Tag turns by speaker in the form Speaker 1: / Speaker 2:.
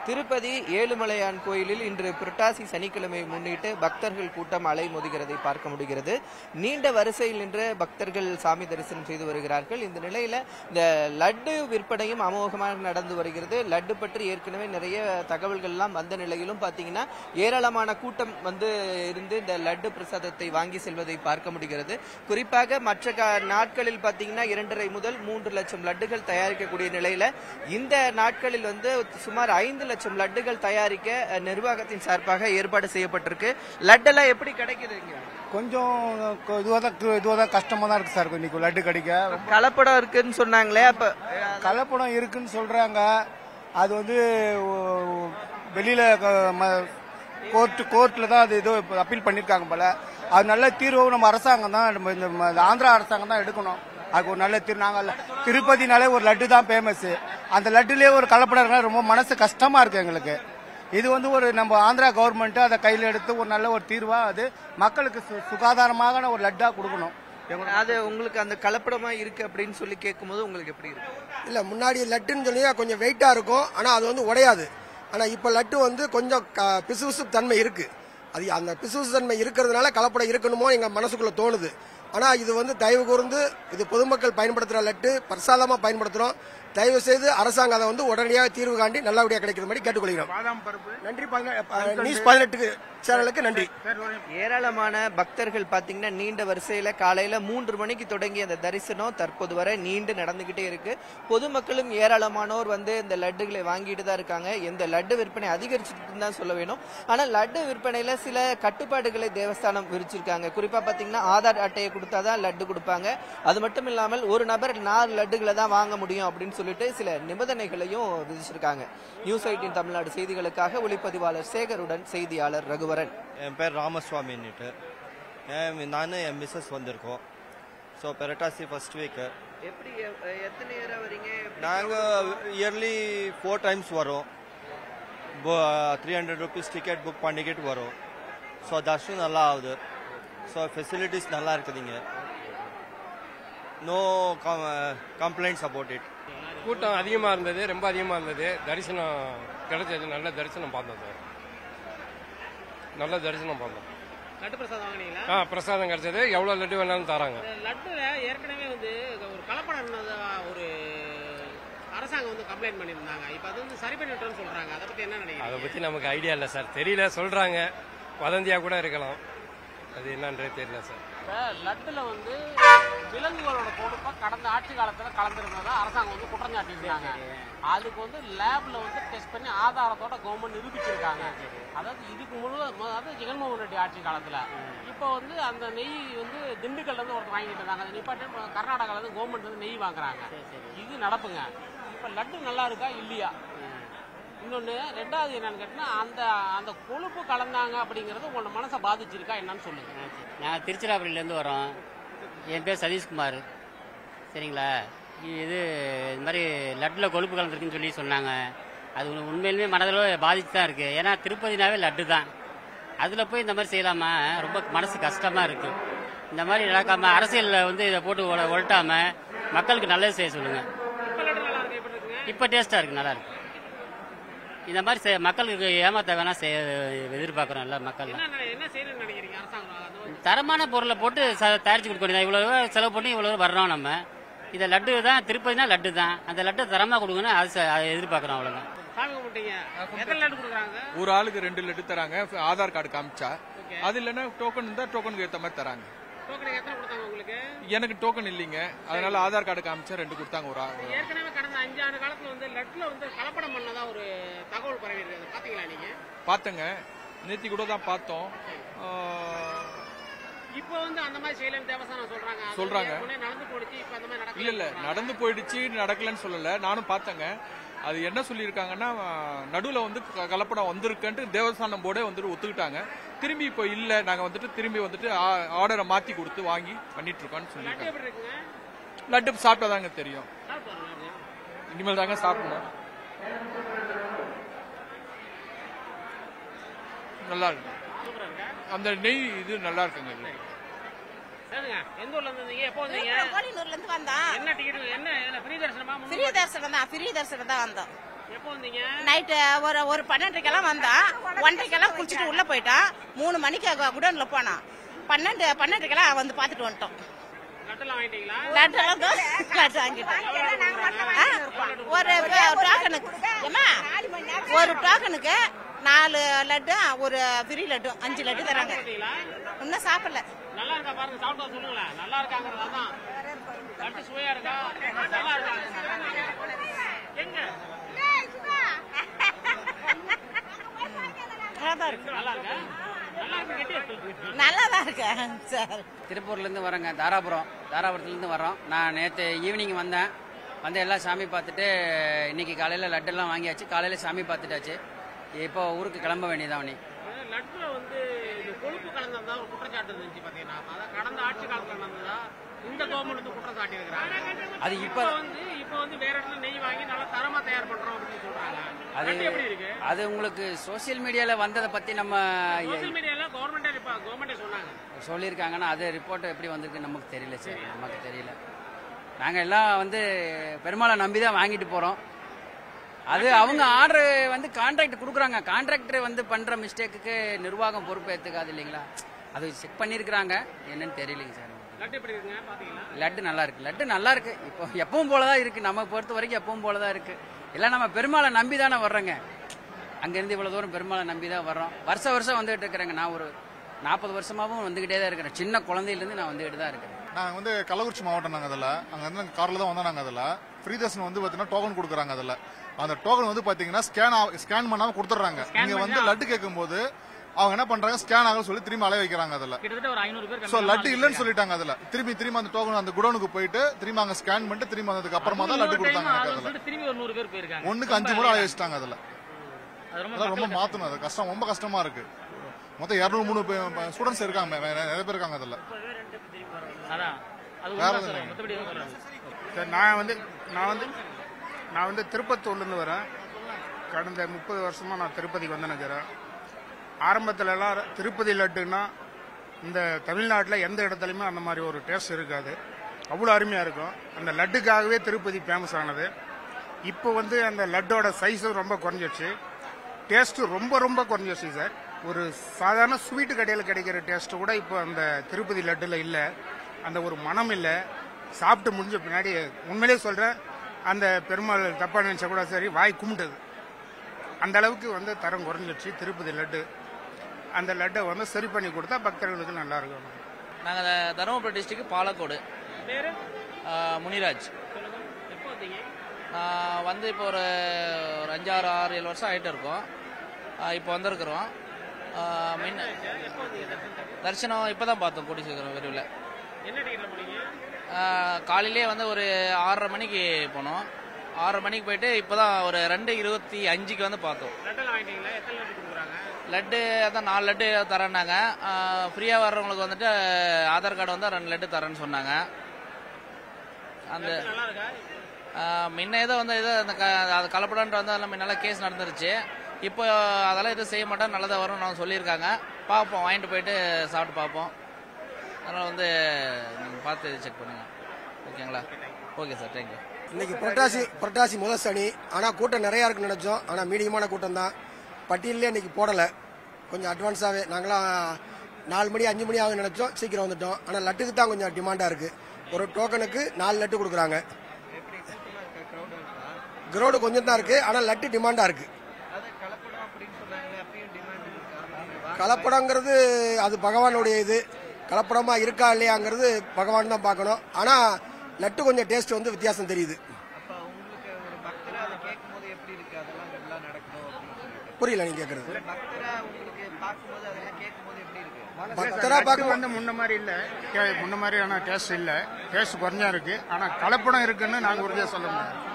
Speaker 1: திருப்பதி ஏழுமலையான் கோயிலில் இன்று புரட்டாசி சனிக்கிழமை முன்னிட்டு பக்தர்கள் கூட்டம் அலைமோதுகிறதை பார்க்க முடிகிறது நீண்ட வரிசையில் நின்று பக்தர்கள் சாமி தரிசனம் செய்து வருகிறார்கள் இந்த நிலையில இந்த லட்டு விற்பனையும் அமோகமாக நடந்து வருகிறது லட்டு பற்றி ஏற்கனவே நிறைய தகவல்கள் எல்லாம் வந்த நிலையிலும் பாத்தீங்கன்னா ஏராளமான கூட்டம் வந்து இருந்து இந்த லட்டு பிரசாதத்தை வாங்கி செல்வதை பார்க்க முடிகிறது குறிப்பாக மற்ற கா- நாட்களில் பாத்தீங்கன்னா இரண்டரை முதல் மூன்று லட்சம் லட்டுகள் தயாரிக்கக்கூடிய நிலையில இந்த நாட்களில் வந்து சுமார் ஐந்து லட்சம் லட்டுகள் தயாரிக்க அஹ், நிர்வாகத்தின் சார்பாக ஏற்பாடு செய்யப்பட்டிருக்கு லட்டெல்லாம் எப்படி கிடைக்குதுங்க
Speaker 2: கொஞ்சம் இதுவாக தான் இதுவாக தான் கஷ்டமாக தான் இருக்குது சார் இன்னைக்கு லட்டு கிடைக்க
Speaker 1: கலப்படம் இருக்குன்னு சொன்னாங்களே அப்ப
Speaker 2: கலப்படம் இருக்குன்னு சொல்கிறாங்க அது வந்து வெளியில் கோர்ட்டு கோர்ட்டில் தான் அது ஏதோ அப்பீல் பண்ணியிருக்காங்க போல அது நல்ல தீர்வு நம்ம அரசாங்கம் தான் நம்ம இந்த ம- இந்த ஆந்திரா அரசாங்கம் தான் எடுக்கணும் அதுக்கு ஒரு நல்ல தீர்வு நாங்கள் திருப்பதினாலே ஒரு லட்டு தான் ஃபேமஸ் அந்த லட்டுலேயே ஒரு கலப்படம் இருந்தா ரொம்ப மனசு கஷ்டமாக இருக்குது எங்களுக்கு இது வந்து ஒரு நம்ம ஆந்திரா கவர்மெண்ட் அதை கையில் எடுத்து ஒரு நல்ல ஒரு தீர்வாக அது மக்களுக்கு சு- சுகாதாரமான ஒரு லட்டாக கொடுக்கணும் எங்களுக்கு
Speaker 1: அது உங்களுக்கு அந்த கலப்படமா இருக்கு அப்படின்னு சொல்லி கேட்கும்போது உங்களுக்கு எப்படி இருக்கு
Speaker 3: இல்ல முன்னாடி லட்டுன்னு சொல்லி கொஞ்சம் வெயிட்டா இருக்கும் ஆனா அது வந்து உடையாது ஆனா இப்ப லட்டு வந்து கொஞ்சம் க- பிசுபிசு தன்மை இருக்கு அது அந்த பிசுபிசு தன்மை இருக்கிறதுனால கலப்படம் இருக்கணுமோ எங்க மனசுக்குள்ள தோணுது ஆனா இது வந்து தயவு கூர்ந்து இது பொதுமக்கள் பயன்படுத்துற லட்டு பிரசாதமா பயன்படுத்துறோம் தயவு செய்து அரசாங்கம் அதை வந்து உடனடியாக தீர்வு காண்டி நல்லபடியாக கிடைக்கிற மாதிரி கேட்டுக்கொள்கிறோம்
Speaker 2: பாதாம் பருப்பு
Speaker 3: நன்றி பதினெட்டு- நியூஸ் பதினெட்டு சேனலுக்கு நன்றி
Speaker 1: ஏராளமான பக்தர்கள் பாத்தீங்கன்னா நீண்ட வரிசையில காலையில மூன்று மணிக்கு தொடங்கிய அந்த தரிசனம் தற்போது வரை நீண்டு நடந்துகிட்டே இருக்கு பொதுமக்களும் ஏராளமானோர் வந்து இந்த லட்டுகளை வாங்கிட்டு தான் இருக்காங்க இந்த லட்டு விற்பனை அதிகரிச்சுட்டு தான் சொல்ல வேணும் ஆனா லட்டு விற்பனையில சில கட்டுப்பாடுகளை தேவஸ்தானம் விரிச்சிருக்காங்க குறிப்பா பாத்தீங்கன்னா ஆதார் அட்டையை கொடுத்தாதான் லட்டு கொடுப்பாங்க அது மட்டும் இல்லாமல் ஒரு நபர் நாலு லட்டுகளை தான் வாங்க முடியும் அப்படின்னு சொல்லிட்டு சில நிபந்தனைகளையும் விதிச்சிருக்காங்க நியூஸ் எயிட்டின் தமிழ்நாடு செய்திகளுக்காக ஒளிப்பதிவாளர் சேகருடன் செய்தியாளர் ரகுவரன்
Speaker 4: என் பேர் ராமசுவாமின்னுட்டு என் நான் என் மிஸ்ஸஸ் வந்திருக்கோம் ஸோ பெரட்டாசி ஃபர்ஸ்ட் வீக்கு
Speaker 1: எப்படி எத்தனை நேரம் வரீங்க
Speaker 4: நாங்கள் இயர்லி ஃபோர் டைம்ஸ் வரோம் three hundred rupees ticket book பண்ணிக்கிட்டு வரோம் ஸோ தர்ஷனம் நல்லா ஆகுது ஸோ ஃபெசிலிட்டிஸ் நல்லா இருக்குதுங்க நோ கம்ப்ளைண்ட்ஸ் அபவுட் இட்
Speaker 5: கூட்டம் அதிகமாக இருந்தது ரொம்ப அதிகமாக இருந்தது தரிசனம் கிடைச்சது நல்ல தரிசனம் பார்த்தோம் சார் நல்ல தரிசனம் பார்த்தோம்
Speaker 6: லட்டு பிரசாதம் வாங்கினீங்களா
Speaker 5: ஆ பிரசாதம் கிடைச்சது எவ்வளோ லட்டு வேணாலும் தராங்க
Speaker 6: இந்த லட்டுல ஏற்கனவே வந்து ஒரு கலப்படம் இருந்ததா ஒரு அரசாங்கம் வந்து கம்ப்ளைண்ட் பண்ணியிருந்தாங்க இப்போ அது வந்து சரி பண்ணிட்டோம்னு சொல்றாங்க அதை பத்தி என்ன
Speaker 5: அதை
Speaker 6: நினைக்கிறீங்க
Speaker 5: பற்றி நமக்கு ஐடியா இல்லை சார் தெரியல சொல்கிறாங்க வதந்தியாக கூட இருக்கலாம் அது என்னன்றது தெரியல சார்
Speaker 6: இப்போ லட்டுல வந்து விலங்குகளோட கொழுப்பை கடந்த ஆட்சி காலத்துல கலந்துருந்ததா அரசாங்கம் வந்து குற்றம் சாட்டியிருக்காங்க அதுக்கு வந்து லேப்ல வந்து டெஸ்ட் பண்ணி ஆதாரத்தோட கவர்மெண்ட் நிரூபிச்சிருக்காங்க அதாவது இதுக்கு முழு அதாவது ஜெகன்மோகன் ரெட்டி ஆட்சி காலத்துல இப்போ வந்து அந்த நெய் வந்து திண்டுக்கல்ல இருந்து ஒருத்தர் வாங்கிட்டு இருந்தாங்க அதை நிப்பாட்டி இப்ப கர்நாடகால இருந்து கவர்மெண்ட் வந்து நெய் வாங்குறாங்க இது நடப்புங்க இப்போ லட்டு நல்லா இருக்கா இல்லையா இன்னொன்று ரெண்டாவது என்னன்னு கேட்டினா அந்த அந்த கொழுப்பு கலந்தாங்க அப்படிங்கிறது உங்களோட மனசை பாதிச்சிருக்கா என்னன்னு சொல்லுங்க
Speaker 7: நான் திருச்சிராப்பள்ளியிலேருந்து வரோம் என் பேர் சதீஷ்குமார் சரிங்களா இது இது மாதிரி லட்டில் கொழுப்பு கலந்துருக்குன்னு சொல்லி சொன்னாங்க அது உண்மை- உண்மையிலுமே மனதில் பாதிச்சு தான் இருக்குது ஏன்னா திருப்பதினாவே லட்டு தான் அதில் போய் இந்த மாதிரி செய்யலாமா ரொம்ப மனசு கஷ்டமாக இருக்குது இந்த மாதிரி நடக்காமல் அரசியலில் வந்து இதை போட்டு உல உலட்டாமல் மக்களுக்கு நல்லது செய்ய சொல்லுங்கள்
Speaker 6: இப்போ லட்டு நல்லா இருக்கு எப்படி இருக்குங்க
Speaker 7: இப்போ டேஸ்ட்டாக இருக்குது நல்லா இருக்கு இந்த மாதிரி செ- மக்களுக்கு ஏமாத்த வேணாம் செய்ய எதிர்பார்க்குறோம் எல்லா மக்கள்
Speaker 6: என்ன நினை- என்ன செய்யணும்னு நினைக்கிறீங்க அரசாங்கம் அந்த மாதிரி
Speaker 7: தரமான பொருளை போட்டு ச- தயாரிச்சு கொடுக்க வேண்டியது இவ்வளவு செலவு பண்ணி இவ்வளவு வர்றோம் நம்ம இதை லட்டு தான் திருப்பதினா லட்டு தான் அந்த லட்டு தரமா கொடுங்கன்னு அது ச- அதை எதிர்பார்க்குறோம் அவ்வளோதான்
Speaker 6: சாமி கும்பிட்டீங்க எத்தனை லட்டு கொடுக்குறாங்க
Speaker 8: ஒரு ஆளுக்கு ரெண்டு லட்டு தராங்க ஆதார் கார்டு காமிச்சா
Speaker 6: ஓகே
Speaker 8: அது இல்லைன்னா டோக்கன் இருந்தா டோக்கனுக்கு ஏத்த மாதிரி தராங்க
Speaker 6: டோக்கன் எத்தனை கொடுத்தாங்க உங்களுக்கு
Speaker 8: எனக்கு டோக்கன் இல்லைங்க அதனால ஆதார் கார்டு காமிச்சா ரெண்டு கொடுத்தாங்க ஒரு ஆ-
Speaker 6: ஏற்கனவே கடந்த அஞ்சு ஆண்டு காலத்துல வந்து லட்டுல வந்து கலப்படம் பண்ணதா ஒரு தகவல் பரவி இருக்கு அதை பாத்தீங்களா நீங்க
Speaker 8: பார்த்தேங்க நேத்தி கூட தான் பார்த்தோம் ஆ,
Speaker 6: இப்போ வந்து அந்த மாதிரி செய்யலன்னு தேவஸ்தானம் சொல்றாங்க அது
Speaker 8: சொல்றாங்க.
Speaker 6: ஏற்கனவே நடந்து போடுச்சு இப்போ அந்த மாதிரி நடக்கல
Speaker 8: இல்ல இல்ல நடந்து போயிடுச்சு நடக்கலன்னு சொல்லல நானும் பார்த்தேங்க அது என்ன சொல்லியிருக்காங்கன்னா நடுவில் வந்து க- கலப்படம் வந்திருக்குன்ட்டு தேவஸ்தானம் போர்டே வந்துட்டு ஒத்துக்கிட்டாங்க திரும்பி இப்போ இல்லை நாங்கள் வந்துட்டு திரும்பி வந்துட்டு ஆர்டரை மாற்றி கொடுத்து வாங்கி பண்ணிட்டு இருக்கோம்னு
Speaker 6: லட்டு
Speaker 8: சொல்லியிருக்காங்க
Speaker 6: எப்படி இருக்குங்க
Speaker 8: லட்டு சாப்பிட்டாதாங்க தெரியும்
Speaker 6: சாப்பிட்டு வரலாம் லட்டு.
Speaker 8: இனிமேல் தாங்க சாப்பிடணும் நல்லா இருக்கு
Speaker 6: சூப்பரா இருக்கா
Speaker 8: அந்த நெய் இது நல்லா இருக்குங்க இது
Speaker 6: சரிங்க எந்த ஊர்ல இருந்து வந்தீங்க எப்போ வந்தீங்க
Speaker 9: கோலினூர்ல இருந்து வந்தோம்
Speaker 6: என்ன டிக்கெட் என்ன என்ன ஃப்ரீ தரிசனமா
Speaker 9: ஃப்ரீ தரிசனம் தான் ஃப்ரீ தரிசனம் தான் வந்தோம்
Speaker 6: எப்போ வந்தீங்க
Speaker 9: நைட்டு ஒரு ஒரு பன்னெண்டரைக்கெல்லாம் வந்தான் ஒன்றரைக்கெல்லாம் குளிச்சுட்டு உள்ள போயிட்டான் மூணு மணிக்கு குடோன்ல போனான் பன்னெண்டு பன்னெண்டரைக்கெல்லாம் வந்து பார்த்துட்டு வந்துட்டோம்
Speaker 6: லட்டெல்லாம் வாங்கிட்டீங்களா
Speaker 9: லட்டெல்லாம் தோ- லட்டு வாங்கிட்டோம் ஆ, ஒரு டோக்கனுக்கு ஏம்மா ஒரு டோக்கனுக்கு நாலு லட்டு ஒரு ஃப்ரீ லட்டு அஞ்சு லட்டு தராங்க இன்னும் சாப்பிடல
Speaker 6: நல்லா இருக்கா பாருங்க சாப்பிட்டு சொல்லுங்களேன் நல்லா இருக்காங்கிறது அதான் லட்டு சுவையா இருக்கா நல்லா இருக்கா எங்க
Speaker 9: நல்லா தான் இருக்கு
Speaker 6: நல்லா இருக்கா நல்லா இருக்கு கெட்டியா சொல்லுங்க
Speaker 9: நல்லா தான் இருக்கேன் சார்
Speaker 7: திருப்பூர்லேருந்து வரேங்க தாராபுரம் தாராபுரத்துலேருந்து வரோம் நான் நேற்று ஈவினிங் வந்தேன் வந்து எல்லாம் சாமி பார்த்துட்டு இன்னைக்கு காலையில் லட்டெல்லாம் வாங்கியாச்சு காலையில் சாமி பார்த்துட்டாச்சு இப்போ ஊருக்கு கிளம்ப வேண்டியதான் நீ
Speaker 6: லட்டுல வந்து இந்த கொழுப்பு கலந்ததா ஒரு குற்றச்சாட்டு இருந்துச்சு பாத்தீங்கன்னா அதான் கடந்த ஆட்சி காலத்துல நடந்ததா இந்த கவர்மெண்ட் வந்து குற்றம் சாட்டி இருக்கிறாங்க
Speaker 7: அது
Speaker 6: இப்ப
Speaker 7: இப்போ
Speaker 6: வந்து இப்ப வந்து வேற இடத்துல நெய் வாங்கி நல்லா தரமா தயார் பண்றோம் அப்படின்னு சொல்றாங்க
Speaker 7: அது
Speaker 6: லட்டு எப்படி இருக்கு
Speaker 7: அது உங்களுக்கு சோஷியல் மீடியாவில் வந்ததை பற்றி நம்ம
Speaker 6: சோசியல் மீடியால கவர்மெண்டே கவர்மெண்டே சொன்னாங்க
Speaker 7: சொல்லியிருக்காங்கன்னா அது ரிப்போர்ட் எப்படி வந்திருக்கு நமக்கு தெரியல சார் நமக்கு தெரியல நாங்கள் எல்லாம் வந்து பெருமாளை நம்பி தான் வாங்கிட்டு போகிறோம் அது அவங்க ஆர்டர் வந்து கான்ட்ராக்ட் கொடுக்குறாங்க கான்ட்ராக்டர் வந்து பண்ணுற மிஸ்டேக்குக்கு நிர்வாகம் பொறுப்பேற்றுக்காது இல்லைங்களா அது செக் பண்ணியிருக்கிறாங்க என்னன்னு தெரியலைங்க சார்
Speaker 6: லட்டு எப்படி இருக்குங்க பாத்தீங்களா
Speaker 7: லட்டு நல்லா இருக்கு லட்டு நல்லா இருக்கு இப்போ எப்பவும் போல தான் இருக்கு நம்ம பொறுத்த வரைக்கும் எப்பவும் போல தான் இருக்கு எல்லாம் நம்ம பெருமாளை நம்பி தானே வர்றோங்க அங்கேருந்து இவ்வளோ தூரம் பெருமாளை நம்பி தான் வர்றோம் வருஷ வருஷம் வந்துகிட்டு இருக்கிறேங்க நான் ஒரு நாற்பது வருஷமாவும் வந்துகிட்டே தான் இருக்கிறேன் சின்ன குழந்தையிலேருந்து நான் வந்துகிட்டு தான் இருக்கேன்
Speaker 10: நாங்கள் வந்து கள்ளக்குறிச்சி மாவட்டம் நாங்கள் அதில் அங்கே வந்து காரில் தான் வந்தோம் நாங்கள் அதில் ஃப்ரீ தர்ஷன் வந்து பார்த்தீங்கன்னா டோக்கன் கொடுக்குறாங்க அதில் அந்த டோக்கன் வந்து பார்த்தீங்கன்னா ஸ்கேன் ஸ்கேன் பண்ணாமல் கொடுத்துட்றாங்க நீங்கள் வந்து லட்டு கேட்கும்போது அவங்க என்ன பண்றாங்க ஸ்கேன் ஆகும் சொல்லி திரும்பி அலைய வைக்கிறாங்க அதில்
Speaker 6: கிட்டத்தட்ட ஒரு ஐநூறு பேர்
Speaker 10: ஸோ லட்டு இல்லைன்னு சொல்லிட்டாங்க அதில் திரும்பி திரும்பி அந்த டோக்கன் அந்த குடோனுக்கு போயிட்டு திரும்பி அங்கே ஸ்கேன் பண்ணிட்டு திரும்பி வந்ததுக்கு அப்புறமா தான் லட்டு கொடுத்தாங்க எனக்கு அதில்
Speaker 6: திரும்பி ஒரு நூறு பேர் போயிருக்காங்க
Speaker 10: ஒன்றுக்கு அஞ்சு முறை அலைய வச்சுட்டாங்க அதில்
Speaker 6: அது ரொம்ப
Speaker 10: அதான் ரொம்ப மாற்றணும் அது கஷ்டம் ரொம்ப கஷ்டமா இருக்கு மொத்தம் இரநூறு மூணு ஸ்டூடெண்ட்ஸ் இருக்காங்க வே- வே- நிறைய பேர் இருக்காங்க அதில்
Speaker 6: அதான் அது
Speaker 10: வேற
Speaker 6: உண்மை
Speaker 10: எதுவும்
Speaker 6: சார் மத்தபடி எதுவும் சொல்றாங்க
Speaker 11: சார் நான் வந்து நான் வந்து நான் வந்து திருப்பத்தூர்லேருந்து வரேன் கடந்த முப்பது வருஷமாக நான் திருப்பதிக்கு வந்து நிற்கிறேன் ஆரம்பத்துல எல்லாம் திருப்பதி லட்டுன்னா இந்த தமிழ்நாட்டில் எந்த இடத்துலையுமே அந்த மாதிரி ஒரு டேஸ்ட் இருக்காது அவ்வளோ அருமையாக இருக்கும் அந்த லட்டுக்காகவே திருப்பதி ஃபேமஸ் ஆனது இப்போ வந்து அந்த லட்டோட சைஸும் ரொம்ப குறைஞ்சிருச்சு டேஸ்ட்டு ரொம்ப ரொம்ப குறைஞ்சிருச்சு சார் ஒரு சாதாரண ஸ்வீட்டு கடையில் கிடைக்கிற டேஸ்ட்டு கூட இப்போ அந்த திருப்பதி லட்டில் இல்லை அந்த ஒரு மனம் இல்லை சாப்பிட்டு முடிஞ்ச பின்னாடி உண்மையிலே சொல்கிறேன் அந்த பெருமாள் தப்பாக நினச்சா கூட சரி வாய் கும்பிட்டது அந்த அளவுக்கு வந்து தரம் குறைஞ்சிருச்சு திருப்பதி லட்டு அந்த லட்டை வந்து சரி பண்ணி கொடுத்தா பக்தர்களுக்கு நல்லா இருக்கும்
Speaker 12: நாங்கள் தருமபுரி டிஸ்ட்ரிக்ட் பாலக்கோடு
Speaker 6: பேரு
Speaker 12: ஆ, முனிராஜ்
Speaker 6: சொல்லுங்க எப்போ வந்தீங்க
Speaker 12: நான் வந்து இப்போ ஒரு ஒரு அஞ்சாறு ஆறு ஏழு வருஷம் ஆகிட்டு இருக்கோம் ஆ, இப்போ வந்திருக்கிறோம் ஆ, முன்ன
Speaker 6: எப்போ வந்தீங்க தரிசனத்துக்கு
Speaker 12: தரிசனம் இப்போ தான் பார்த்தோம் கூடி சீக்கிரம் விரைவில்
Speaker 6: என்ன டிக்கெட்ல போனீங்க
Speaker 12: காலையிலே வந்து ஒரு ஆறரை மணிக்கு போனோம் ஆறரை மணிக்கு போயிட்டு இப்போ தான் ஒரு ரெண்டு இருபத்தி அஞ்சுக்கு வந்து பார்த்தோம்
Speaker 6: லட்டெல்லாம் வாங்கிட்டீங்களா எத்தனை லட்டு கொடுக்குறாங்க
Speaker 12: லட்டு அதான் நாலு லட்டு தரேன்னாங்க ஃப்ரீயாக வர்றவங்களுக்கு வந்துட்டு ஆதார் கார்டு வந்து ரெண்டு லட்டு தரேன்னு சொன்னாங்க அந்த
Speaker 6: லட்டு நல்லா இருக்கா
Speaker 12: ஆஹ் முன்ன ஏதோ வந்து ஏதோ அந்த க அது கலப்படன்ற வந்து அதெல்லாம் முன்னெல்லாம் கேஸ் நடந்துருச்சு இப்போ அதெல்லாம் எதுவும் செய்ய மாட்டோம் நல்லதாக வரும் நான் சொல்லியிருக்காங்க பார்ப்போம் வாங்கிட்டு போயிட்டு சாப்பிட்டு பார்ப்போம் அதனால் வந்து நீங்கள் பார்த்து செக் பண்ணுங்கள் ஓகேங்களா ஓகே சார் தேங்க்யூ
Speaker 3: இன்னைக்கு புரட்டாசி புரட்டாசி முதல் சனி ஆனால் கூட்டம் நிறையா இருக்குன்னு நினச்சோம் ஆனால் மீடியமான கூட்டம் தான் பட்டியலே இன்னைக்கு போடலை கொஞ்சம் அட்வான்ஸாகவே நாங்களாம் நாலு மணி அஞ்சு மணி ஆகும் நினச்சோம் சீக்கிரம் வந்துட்டோம் ஆனால் லட்டுக்கு தான் கொஞ்சம் டிமாண்டாக இருக்குது ஒரு டோக்கனுக்கு நாலு லட்டு கொடுக்குறாங்க கிரௌடு கொஞ்சம் தான் இருக்குது ஆனால் லட்டு டிமாண்டாக இருக்குது கலப்படங்கிறது அது பகவானுடைய இது கலப்படமா இருக்கா இல்லையாங்கிறது பகவான் தான் பார்க்கணும் ஆனா லட்டு கொஞ்சம் டேஸ்ட் வந்து வித்தியாசம் தெரியுது புரியல நீங்க கேக்குறது பக்தரா
Speaker 11: லட்டு
Speaker 3: பார்க்க
Speaker 11: வந்து முன்ன மாதிரி இல்ல கே- முன்ன மாதிரி ஆனா டேஸ்ட் இல்ல டேஸ்ட் குறைஞ்சா இருக்கு ஆனா கலப்படம் இருக்குன்னு நாங்க உறுதியா சொல்ல முடியாது